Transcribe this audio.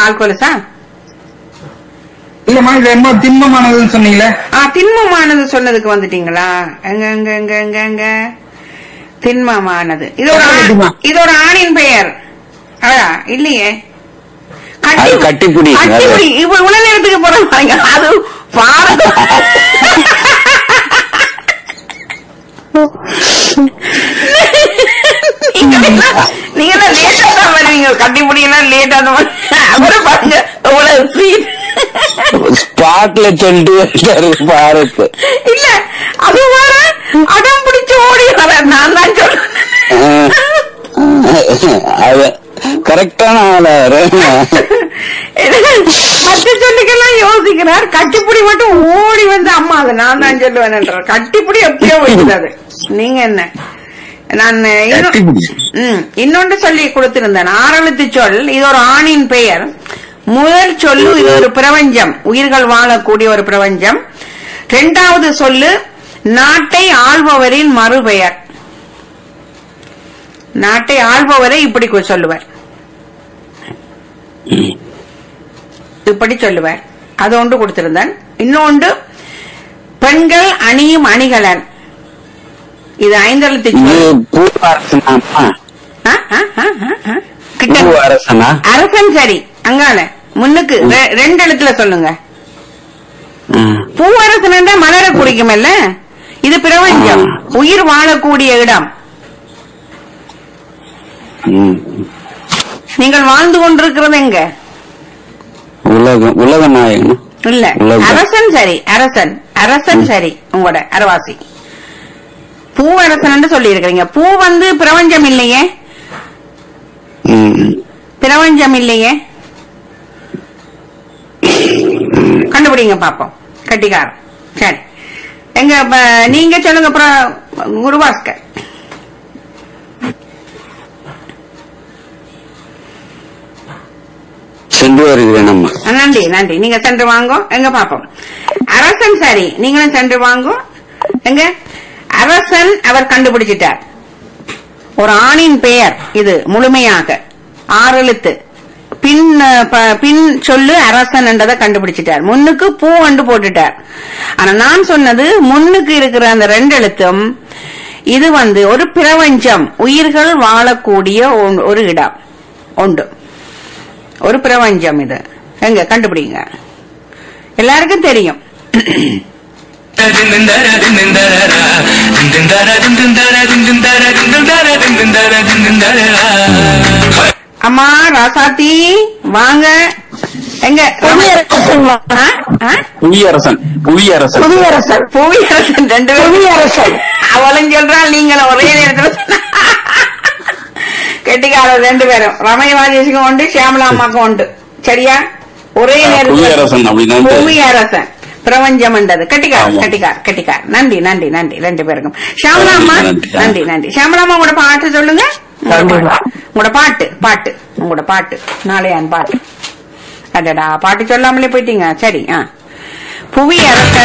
கால் கொலுசா இல்லம்மா இது என்ன திண்மமானதுன்னு சொன்னீங்களே ஆ திண்மமானது சொன்னதுக்கு வந்துட்டீங்களா எங்க எங்க எங்க எங்க எங்க திண்மமானது இது ஒரு ஆண்- திண்மம். இது ஒரு ஆணின் பெயர் அடா இல்லையே அது கட்டிப்புடி. கட்டிப்புடி இப்ப உடல் நேரத்துக்கு போற பாருங்க அது பாருங்க நீங்க நீங்க எல்லாம் லேட்டா தான் வருவீங்க கட்டிப்புடி எல்லாம் லேட்டா தான் வருவீங்க. அவரை பாருங்க இவ்வளவு சீட் ஸ்பாட்ல சொல்லிட்டு வந்தாரு பாரத் இல்ல அது வேற அடம் பிடிச்சு ஓடி வர நான் தான் சொல்றேன் அது கரெக்டான ஆளா மற்ற சொல்லுக்கெல்லாம் யோசிக்கிறார் கட்டிப்புடி மட்டும் ஓடி வந்து அம்மா அது நான் தான் சொல்லுவேன் கட்டிப்புடி எப்பயோ வைக்கிறது நீங்க என்ன நான் இன்னும்- கட்டிப்புடி. ம், இன்னொன்று சொல்லி கொடுத்திருந்தேன் ஆறெழுத்து சொல் இது ஒரு ஆணின் பெயர் முதல் சொல்லு இது ஒரு பிரபஞ்சம் உயிர்கள் வாழக்கூடிய ஒரு பிரபஞ்சம் இரண்டாவது சொல்லு நாட்டை ஆள்பவரின் மறுபெயர் நாட்டை ஆள்பவரை இப்படி கு- சொல்லுவார் இப்படி சொல்லுவார் அது ஒன்று கொடுத்திருந்தேன் இன்னொன்று பெண்கள் அணியும் அணிகலன் இது ஐந்தெழுத்து இது சொல் பூவரசனாமா ஆ, ஆ, ஆ, ஆ, ஆ. கிட்ட பூவரசனா அரசன் சரி அங்கால முன்னுக்கு ரெ- ரெண்டு எழுத்துல சொல்லுங்க ம். பூவரசன் மலர குறிக்குமல்ல இது பிரபஞ்சம் உயிர் வாழக்கூடிய இடம் ம். நீங்கள் வாழ்ந்து கொண்டிருக்கிறது எங்க உலகம் உலக நாயகன் இல்ல உலகம். அரசன் சரி அரசன் அரசன் சரி உங்களோட அரவாசி பூவரசன் சொல்லி இருக்கிறீங்க பூ வந்து பிரபஞ்சம் இல்லையே ம். பிரபஞ்சம் இல்லையே கண்டுபிடிங்க பாப்போம் கட்டிக்காரன் சரி எங்க இப்ப நீங்க சொல்லுங்க அப்புறம் குருபாஸ்கர் சென்று வருகிறேன் நம்ம ஆ, நன்றி நன்றி நீங்க சென்று வாங்கோ எங்க பாப்போம் அரசன் சரி நீங்களும் சென்று வாங்கோ எங்க அரசன் அவர் கண்டுபிடிச்சிட்டார் ஒரு ஆணின் பெயர் இது முழுமையாக ஆறு எழுத்து பின் அஹ், ப- பின் சொல்லு அரசன் என்றதை கண்டுபிடிச்சிட்டார் முன்னுக்கு பூ அண்டு போட்டுட்டார் ஆனா நான் சொன்னது முன்னுக்கு இருக்கிற அந்த ரெண்டு எழுத்தும் இது வந்து ஒரு பிரபஞ்சம் உயிர்கள் வாழக்கூடிய ஒன்- ஒரு இடம் உண்டு ஒரு பிரபஞ்சம் இது எங்க கண்டுபிடிங்க எல்லாருக்கும் தெரியும் அம்மா ராசாத்தி வாங்க எங்க ஆ? ஆ? புவியரசன் புவியரசன் புவியரசன் புவியரசன் ரெண்டு புவியரசன் அவளும் சொல்றாள் நீங்களும் ஒரே நேரத்தில் கெட்டிக்காரர் ரெண்டு பேரும் ரமய ராஜேஷுக்கும் உண்டு சியாமலா அம்மாக்கும் உண்டு சரியா ஒரே நேரத்தில் புவியரசன் அப்படிதான் புவியரசன் பிரபஞ்சம் என்றது கட்டிக்கார் ஆமா. கட்டிக்கார் கட்டிக்கார் நன்றி நன்றி நன்றி ரெண்டு பேருக்கும் ஷியாமலா அம்மா நன்றி, நன்றி. நன்றி நன்றி ஷியாமலா அம்மா உங்களோட பாட்டு சொல்லுங்க கண்டிப்பா. உங்களோட பாட்டு பாட்டு உங்களோட பாட்டு நாளையான் பாட்டு அடடா பாட்டு சொல்லாமலே போயிட்டீங்க சரி ஆ புவி அரசன்